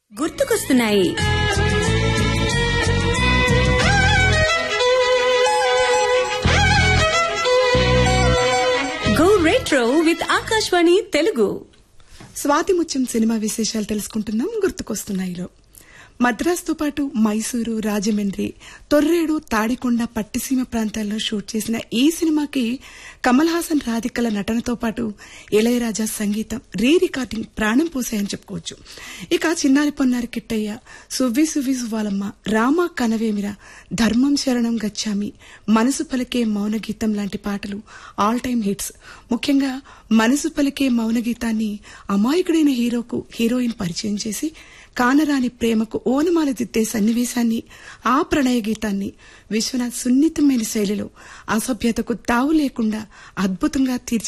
గుర్తుకొస్తున్నాయి go retro with Akashvani Telugu Swathi Muthyam cinema విశేషాలు తెలుసుకుంటున్నాం గుర్తుకొస్తున్నాయిలో మద్రాసుతో పాటు మైసూరు రాజమండ్రి తొర్రేడు తాడికొండ పట్టిసీమ ప్రాంతాల్లో షూట్ చేసిన ఈ సినిమాకి కమల్ హాసన్ రాధికల నటనతో పాటు ఇళయరాజా సంగీతం రీ రికార్డింగ్ ప్రాణం పోసాయని చెప్పుకోవచ్చు ఇక చిన్నారి పొన్నారి కిట్టయ్య సువ్వి సువ్వి సువ్వాలమ్మ రామ కనవేమిర ధర్మం శరణం గచ్చామి మనసు పలికే మౌన గీతం లాంటి పాటలు ఆల్ టైమ్ హిట్స్ ముఖ్యంగా మనసు పలికే మౌన గీతాన్ని అమాయకుడైన హీరోకు హీరోయిన్ పరిచయం చేసి కానరాని ప్రేమకు ఓనమాల దిద్దే సన్నివేశాన్ని ఆ ప్రణయ గీతాన్ని విశ్వనాథ్ సున్నితమైన శైలిలో అసభ్యతకు తావు లేకుండా అద్భుతంగా తీర్చి